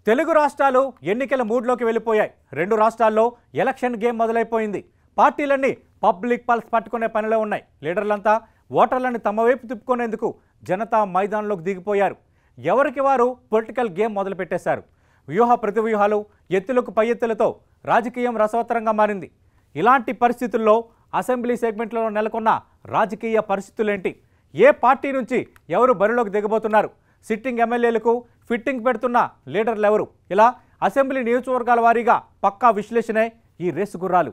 తెలుగు రాష్ట్రాలు ఎన్నికల మూడ్లోకి వెళ్ళిపోయాయి రెండు రాష్ట్రాల్లో ఎలక్షన్ గేమ్ మొదలైపోయింది పార్టీలన్నీ పబ్లిక్ పల్స్ పట్టుకునే పనిలో ఉన్నాయి లీడర్లంతా ఓటర్లను తమ వైపు తిప్పుకునేందుకు జనతా మైదానంలోకి దిగిపోయారు ఎవరికి వారు పొలిటికల్ గేమ్ మొదలుపెట్టేశారు వ్యూహ ప్రతివ్యూహాలు ఎత్తులకు పై ఎత్తులతో రాజకీయం రసవత్తరంగా మారింది ఇలాంటి పరిస్థితుల్లో అసెంబ్లీ సెగ్మెంట్లలో నెలకొన్న రాజకీయ పరిస్థితులేంటి ఏ పార్టీ నుంచి ఎవరు బరిలోకి దిగబోతున్నారు సిట్టింగ్ ఎమ్మెల్యేలకు ఫిట్టింగ్ పెడుతున్న లీడర్లు ఎవరు ఇలా అసెంబ్లీ నియోజకవర్గాల వారీగా పక్కా విశ్లేషణే ఈ రేసు గుర్రాలు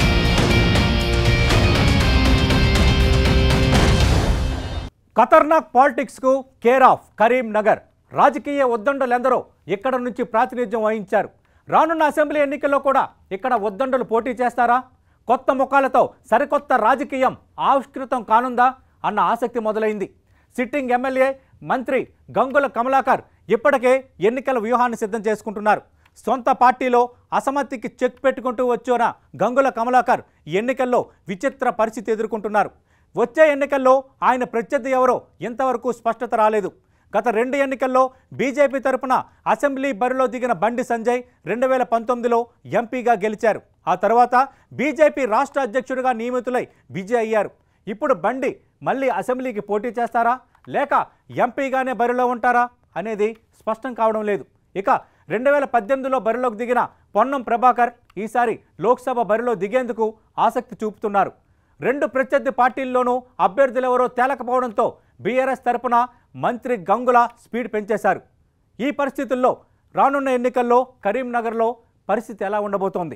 ఖతర్నాక్ పాలిటిక్స్కు కేర్ ఆఫ్ కరీంనగర్ రాజకీయ ఉద్దండులెందరో ఇక్కడ నుంచి ప్రాతినిధ్యం వహించారు రానున్న అసెంబ్లీ ఎన్నికల్లో కూడా ఇక్కడ ఉద్దండులు పోటీ చేస్తారా కొత్త ముఖాలతో సరికొత్త రాజకీయం ఆవిష్కృతం కానుందా అన్న ఆసక్తి మొదలైంది సిట్టింగ్ ఎమ్మెల్యే మంత్రి గంగుల కమలాకర్ ఇప్పటికే ఎన్నికల వ్యూహాన్ని సిద్ధం చేసుకుంటున్నారు సొంత పార్టీలో అసమ్మతికి చెక్ పెట్టుకుంటూ వచ్చిన గంగుల కమలాకర్ ఈ ఎన్నికల్లో విచిత్ర పరిస్థితి ఎదుర్కొంటున్నారు వచ్చే ఎన్నికల్లో ఆయన ప్రత్యర్థి ఎవరో ఇంతవరకు స్పష్టత రాలేదు గత రెండు ఎన్నికల్లో బీజేపీ తరపున అసెంబ్లీ బరిలో దిగిన బండి సంజయ్ రెండు వేల పంతొమ్మిదిలో ఎంపీగా గెలిచారు ఆ తర్వాత బీజేపీ రాష్ట్ర అధ్యక్షుడిగా నియమితులై విజయ్ అయ్యారు ఇప్పుడు బండి మళ్ళీ అసెంబ్లీకి పోటీ చేస్తారా లేక ఎంపీగానే బరిలో ఉంటారా అనేది స్పష్టం కావడం లేదు ఇక రెండు వేల పద్దెనిమిదిలో బరిలోకి దిగిన పొన్నం ప్రభాకర్ ఈసారి లోక్సభ బరిలో దిగేందుకు ఆసక్తి చూపుతున్నారు రెండు ప్రత్యర్థి పార్టీల్లోనూ అభ్యర్థులెవరో తేలకపోవడంతో బీఆర్ఎస్ తరపున మంత్రి గంగుల స్పీడ్ పెంచేశారు ఈ పరిస్థితుల్లో రానున్న ఎన్నికల్లో కరీంనగర్లో పరిస్థితి ఎలా ఉండబోతోంది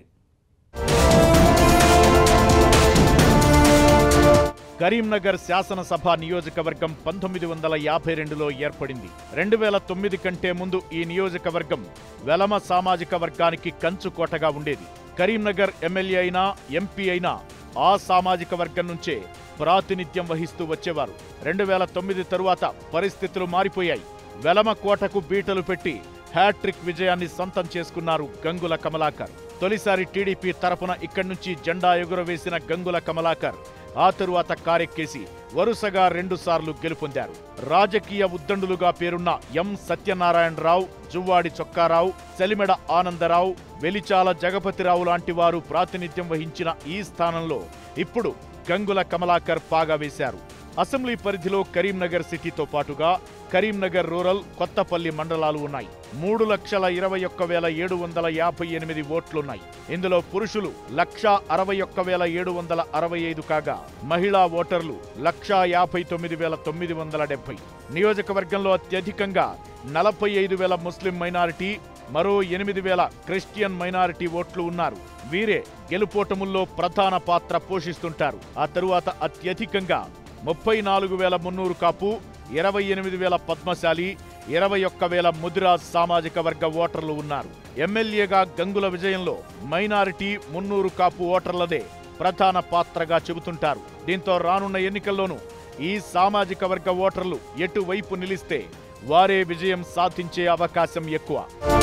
కరీంనగర్ శాసనసభ నియోజకవర్గం పంతొమ్మిది వందల యాభై రెండులో ఏర్పడింది రెండు వేల తొమ్మిది కంటే ముందు ఈ నియోజకవర్గం వెలమ సామాజిక వర్గానికి కంచుకోటగా ఉండేది కరీంనగర్ ఎమ్మెల్యే అయినా ఎంపీ అయినా ఆ సామాజిక వర్గం నుంచే ప్రాతినిధ్యం వహిస్తూ వచ్చేవారు రెండు వేల తొమ్మిది తరువాత పరిస్థితులు మారిపోయాయి వెలమ కోటకు బీటలు పెట్టి హ్యాట్రిక్ విజయాన్ని సొంతం చేసుకున్నారు గంగుల కమలాకర్ తొలిసారి టీడీపీ తరపున ఇక్కడి నుంచి జెండా ఎగురవేసిన గంగుల కమలాకర్ ఆ తరువాత కారెక్కేసి వరుసగా రెండుసార్లు గెలుపొందారు రాజకీయ ఉద్దండులుగా పేరున్న ఎం సత్యనారాయణరావు జువ్వాడి చొక్కారావు సెలిమెడ ఆనందరావు వెలిచాల జగపతిరావు లాంటి వారు ప్రాతినిధ్యం వహించిన ఈ స్థానంలో ఇప్పుడు గంగుల కమలాకర్ పాగా వేశారు అసెంబ్లీ పరిధిలో కరీంనగర్ సిటీతో పాటుగా కరీంనగర్ రూరల్ కొత్తపల్లి మండలాలు ఉన్నాయి మూడు లక్షల ఇరవై ఒక్క వేల ఏడు వందల యాభై ఎనిమిది ఓట్లున్నాయి ఇందులో పురుషులు లక్షా అరవై ఒక్క వేల ఏడు వందల అరవై ఐదు కాగా మహిళా ఓటర్లు లక్షా యాభై తొమ్మిది వేల తొమ్మిది వందల డెబ్బై నియోజకవర్గంలో అత్యధికంగా నలభై ఐదు వేల ముస్లిం మైనారిటీ మరో ఎనిమిది వేల క్రిస్టియన్ మైనారిటీ ఓట్లు ఉన్నారు వీరే గెలుపోటముల్లో ప్రధాన పాత్ర పోషిస్తుంటారు ఆ తరువాత అత్యధికంగా ముప్పై నాలుగు వేల మున్నూరు కాపు ఇరవై ఎనిమిది వేల పద్మశాలి ఇరవై ఒక్క వేల ముదిరాజ్ సామాజిక వర్గ ఓటర్లు ఉన్నారు ఎమ్మెల్యేగా గంగుల విజయంలో మైనారిటీ మున్నూరు కాపు ఓటర్లదే ప్రధాన పాత్రగా చెబుతుంటారు దీంతో రానున్న ఎన్నికల్లోనూ ఈ సామాజిక వర్గ ఓటర్లు ఎటువైపు నిలిస్తే వారే విజయం సాధించే అవకాశం ఎక్కువ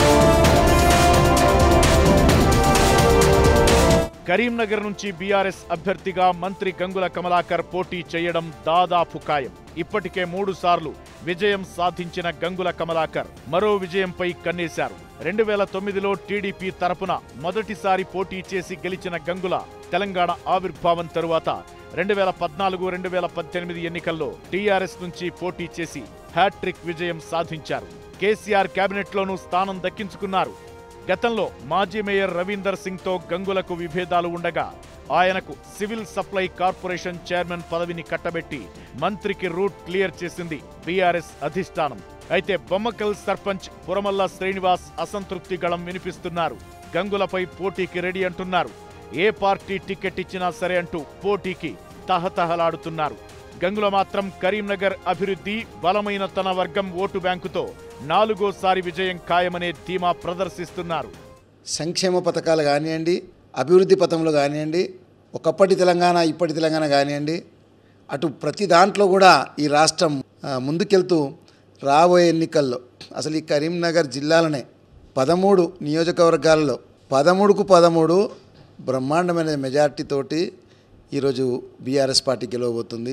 కరీంనగర్ నుంచి బీఆర్ఎస్ అభ్యర్థిగా మంత్రి గంగుల కమలాకర్ పోటీ చేయడం దాదాపు ఖాయం ఇప్పటికే మూడు సార్లు విజయం సాధించిన గంగుల కమలాకర్ మరో విజయంపై కన్నేశారు రెండు వేల తొమ్మిదిలో టీడీపీ తరపున మొదటిసారి పోటీ చేసి గెలిచిన గంగుల తెలంగాణ ఆవిర్భావం తరువాత రెండు వేల పద్నాలుగు రెండు వేల పద్దెనిమిది ఎన్నికల్లో టీఆర్ఎస్ నుంచి పోటీ చేసి హ్యాట్రిక్ విజయం సాధించారు కేసీఆర్ కేబినెట్లోనూ స్థానం దక్కించుకున్నారు గతంలో మాజీ మేయర్ రవీందర్ సింగ్ తో గంగులకు విభేదాలు ఉండగా ఆయనకు సివిల్ సప్లై కార్పొరేషన్ చైర్మన్ పదవిని కట్టబెట్టి మంత్రికి రూట్ క్లియర్ చేసింది బీఆర్ఎస్ అధిష్టానం అయితే బొమ్మకల్ సర్పంచ్ పురమల్ల శ్రీనివాస్ అసంతృప్తి గళం వినిపిస్తున్నారు గంగులపై పోటీకి రెడీ అంటున్నారు ఏ పార్టీ టికెట్ ఇచ్చినా సరే అంటూ పోటీకి తహతహలాడుతున్నారు గంగుల మాత్రం కరీంనగర్ అభివృద్ధి బలమైన తన వర్గం ఓటు బ్యాంకుతో నాలుగోసారి విజయం ఖాయమనే ధీమా ప్రదర్శిస్తున్నారు సంక్షేమ పథకాలు కానివ్వండి అభివృద్ధి పథంలో కానివ్వండి ఒకప్పటి తెలంగాణ ఇప్పటి తెలంగాణ కానివ్వండి అటు ప్రతి దాంట్లో కూడా ఈ రాష్ట్రం ఆ, ముందుకెళ్తూ రాబోయే ఎన్నికల్లో అసలు ఈ కరీంనగర్ జిల్లాలనే పదమూడు నియోజకవర్గాలలో పదమూడుకు పదమూడు బ్రహ్మాండమైన మెజార్టీ తోటి ఈరోజు బీఆర్ఎస్ పార్టీ గెలవబోతుంది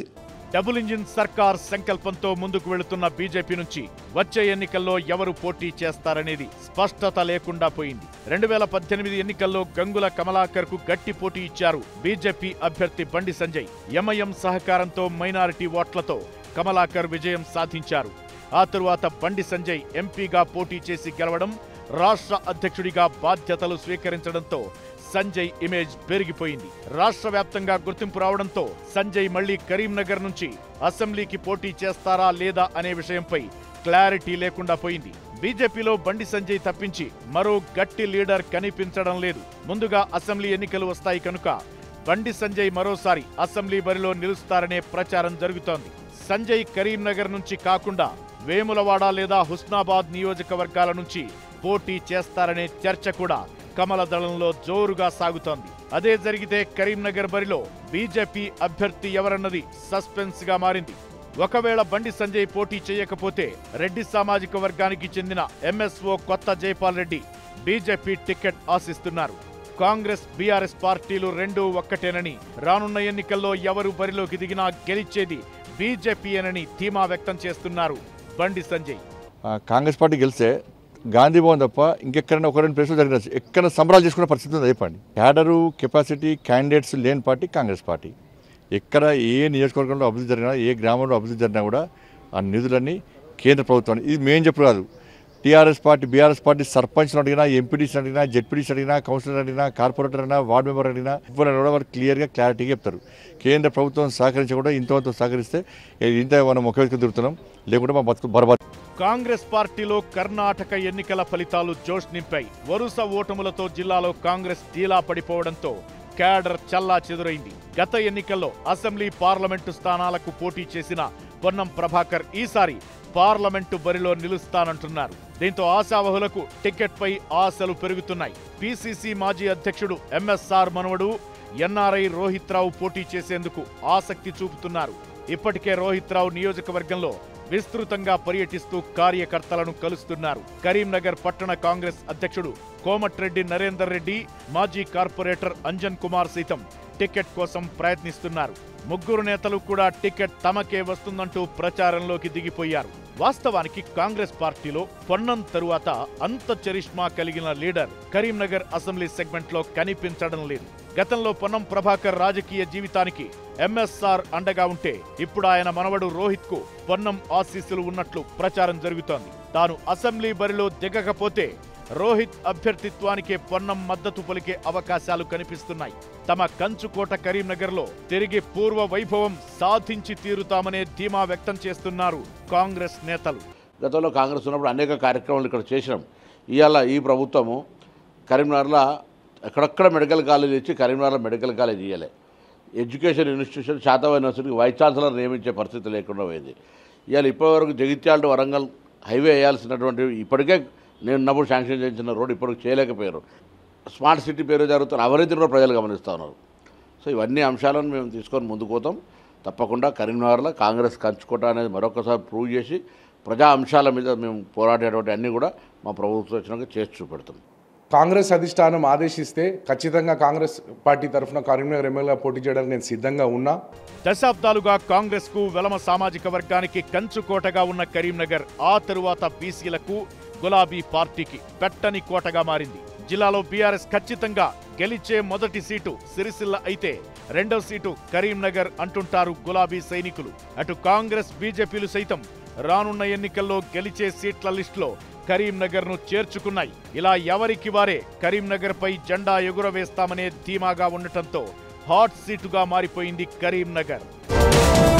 డబుల్ ఇంజిన్ సర్కార్ సంకల్పంతో ముందుకు వెళుతున్న బీజేపీ నుంచి వచ్చే ఎన్నికల్లో ఎవరు పోటీ చేస్తారనేది స్పష్టత లేకుండా పోయింది రెండు వేల పద్దెనిమిది ఎన్నికల్లో గంగుల కమలాకర్ కు గట్టి పోటీ ఇచ్చారు బీజేపీ అభ్యర్థి బండి సంజయ్ ఎంఐఎం సహకారంతో మైనారిటీ ఓట్లతో కమలాకర్ విజయం సాధించారు ఆ తరువాత బండి సంజయ్ ఎంపీగా పోటీ చేసి గెలవడం రాష్ట్ర అధ్యక్షుడిగా బాధ్యతలు స్వీకరించడంతో సంజయ్ ఇమేజ్ పెరిగిపోయింది రాష్ట్ర వ్యాప్తంగా గుర్తింపు రావడంతో సంజయ్ మళ్లీ కరీంనగర్ నుంచి అసెంబ్లీకి పోటీ చేస్తారా లేదా అనే విషయంపై క్లారిటీ లేకుండా పోయింది బీజేపీలో బండి సంజయ్ తప్పించి మరో గట్టి లీడర్ కనిపించడం లేదు ముందుగా అసెంబ్లీ ఎన్నికలు వస్తాయి కనుక బండి సంజయ్ మరోసారి అసెంబ్లీ బరిలో నిలుస్తారనే ప్రచారం జరుగుతోంది సంజయ్ కరీంనగర్ నుంచి కాకుండా వేములవాడ లేదా హుస్నాబాద్ నియోజకవర్గాల నుంచి పోటీ చేస్తారనే చర్చ కూడా కమల దళంలో జోరుగా సాగుతోంది అదే జరిగితే కరీంనగర్ బరిలో బీజేపీ అభ్యర్థి ఎవరన్నది సస్పెన్స్ గా మారింది ఒకవేళ బండి సంజయ్ పోటీ చేయకపోతే రెడ్డి సామాజిక వర్గానికి చెందిన ఎంఎస్ఓ కొత్త జైపాల్ రెడ్డి బీజేపీ టికెట్ ఆశిస్తున్నారు కాంగ్రెస్ బీఆర్ఎస్ పార్టీలు రెండూ ఒక్కటేనని రానున్న ఎన్నికల్లో ఎవరు బరిలోకి దిగినా గెలిచేది బీజేపీయేనని ధీమా వ్యక్తం చేస్తున్నారు బండి సంజయ్ ఆ, కాంగ్రెస్ పార్టీ గెలిస్తే గాంధీ భవన్ తప్ప ఇంకెక్కడైనా ఒక రెండు ప్లేసులు జరిగిన ఎక్కడ సంబరాలు చేసుకునే పరిస్థితి ఉంది చెప్పండి క్యాడరు కెపాసిటీ క్యాండిడేట్స్ లేని పార్టీ కాంగ్రెస్ పార్టీ ఎక్కడ ఏ నియోజకవర్గంలో అభివృద్ధి జరిగినా ఏ గ్రామంలో అభివృద్ధి జరిగినా కూడా ఆ నిధులన్నీ కేంద్ర ప్రభుత్వాన్ని ఇది మేం చెప్పు కాదు టీఆర్ఎస్ పార్టీ బీఆర్ఎస్ పార్టీ సర్పంచ్ని అడిగినా ఎంపీటీసీని అడిగినా జెడ్పీటీసీ అడిగినా కౌన్సిలర్ అడిగినా కార్పొరేటర్ అయినా వార్డు మెంబర్ అడిగినా ఎవరైనా కూడా వారు క్లియర్గా క్లారిటీగా చెప్తారు కేంద్ర ప్రభుత్వం సహకరించి కూడా ఇంతవంత సహకరిస్తే ఇంత మనం ఒక వ్యక్తి దొరుకుతున్నాం లేకుంటే మా బతుకు బర్బాద్ కాంగ్రెస్ పార్టీలో కర్ణాటక ఎన్నికల ఫలితాలు జోష్ నింపాయి వరుస ఓటములతో జిల్లాలో కాంగ్రెస్ డీలా పడిపోవడంతో క్యాడర్ చల్లా చెదురైంది గత ఎన్నికల్లో అసెంబ్లీ పార్లమెంటు స్థానాలకు పోటీ చేసిన పొన్నం ప్రభాకర్ ఈసారి పార్లమెంటు బరిలో నిలుస్తానంటున్నారు దీంతో ఆశావహులకు టికెట్పై ఆశలు పెరుగుతున్నాయి పిసిసి మాజీ అధ్యక్షుడు ఎంఎస్ఆర్ మనవడు ఎన్ఆర్ఐ రోహిత్ రావు పోటీ చేసేందుకు ఆసక్తి చూపుతున్నారు ఇప్పటికే రోహిత్ రావు నియోజకవర్గంలో విస్తృతంగా పర్యటిస్తూ కార్యకర్తలను కలుస్తున్నారు కరీంనగర్ పట్టణ కాంగ్రెస్ అధ్యక్షుడు కోమటిరెడ్డి నరేందర్ రెడ్డి మాజీ కార్పొరేటర్ అంజన్ కుమార్ సైతం టికెట్ కోసం ప్రయత్నిస్తున్నారు ముగ్గురు నేతలు కూడా టికెట్ తమకే వస్తుందంటూ ప్రచారంలోకి దిగిపోయారు వాస్తవానికి కాంగ్రెస్ పార్టీలో పొన్నం తరువాత అంత చరిష్మా కలిగిన లీడర్ కరీంనగర్ అసెంబ్లీ సెగ్మెంట్ లో కనిపించడం లేదు గతంలో పొన్నం ప్రభాకర్ రాజకీయ జీవితానికి ఎంఎస్ఆర్ అండగా ఉంటే ఇప్పుడు ఆయన మనవడు రోహిత్ కు పొన్నం ఆశీస్సులు ఉన్నట్లు ప్రచారం జరుగుతోంది తాను అసెంబ్లీ బరిలో దిగకపోతే రోహిత్ అభ్యర్థిత్వానికే పొన్నం మద్దతు పలికే అవకాశాలు కనిపిస్తున్నాయి తమ కంచుకోట కరీంనగర్లో తిరిగి పూర్వ వైభవం సాధించి తీరుతామనే ధీమా వ్యక్తం చేస్తున్నారు కాంగ్రెస్ నేతలు గతంలో కాంగ్రెస్ ఉన్నప్పుడు అనేక కార్యక్రమాలు ఇక్కడ చేసినాం ఇవాళ ఈ ప్రభుత్వము కరీంనగర్లో ఎక్కడెక్కడ మెడికల్ కాలేజ్ ఇచ్చి కరీంనగర్లో మెడికల్ కాలేజ్ ఇవ్వలే ఎడ్యుకేషన్ ఇన్స్టిట్యూషన్ శాతవ యూనివర్సిటీకి వైస్ ఛాన్సలర్ నియమించే పరిస్థితి లేకుండా పోయింది ఇవాళ ఇప్పటివరకు జగిత్యాల టు వరంగల్ హైవే వేయాల్సినటువంటి ఇప్పటికే నేను ఉన్నప్పుడు శాంక్షన్ చేయించిన రోడ్ ఇప్పటికి చేయలేకపోయారు స్మార్ట్ సిటీ పేరు జరుగుతున్న అవినీతిని కూడా ప్రజలు గమనిస్తూ ఉన్నారు సో ఇవన్నీ అంశాలను మేము తీసుకొని ముందుకు పోతాం తప్పకుండా కరీంనగర్లో కాంగ్రెస్ కంచుకోట అనేది మరొకసారి ప్రూవ్ చేసి ప్రజా అంశాల మీద మేము పోరాడేటువంటి అన్నీ కూడా మా ప్రభుత్వం వచ్చినాక చేసి చూపెడతాం కాంగ్రెస్ అధిష్టానం ఆదేశిస్తే ఖచ్చితంగా కాంగ్రెస్ పార్టీ తరఫున కరీంనగర్ ఎమ్మెల్యేగా పోటీ చేయడానికి నేను సిద్ధంగా ఉన్నా దశాబ్దాలుగా కాంగ్రెస్ కు వెలమ సామాజిక వర్గానికి కంచుకోటగా ఉన్న కరీంనగర్ ఆ తరువాత బీసీలకు గులాబీ పార్టీకి పెట్టని కోటగా మారింది జిల్లాలో బీఆర్ఎస్ ఖచ్చితంగా గెలిచే మొదటి సీటు సిరిసిల్ల అయితే రెండో సీటు కరీంనగర్ అంటుంటారు గులాబీ సైనికులు అటు కాంగ్రెస్ బీజేపీలు సైతం రానున్న ఎన్నికల్లో గెలిచే సీట్ల లిస్టులో కరీంనగర్ ను చేర్చుకున్నాయి ఇలా ఎవరికి వారే కరీంనగర్ పై జెండా ఎగురవేస్తామనే ధీమాగా ఉండటంతో హాట్ సీటుగా మారిపోయింది కరీంనగర్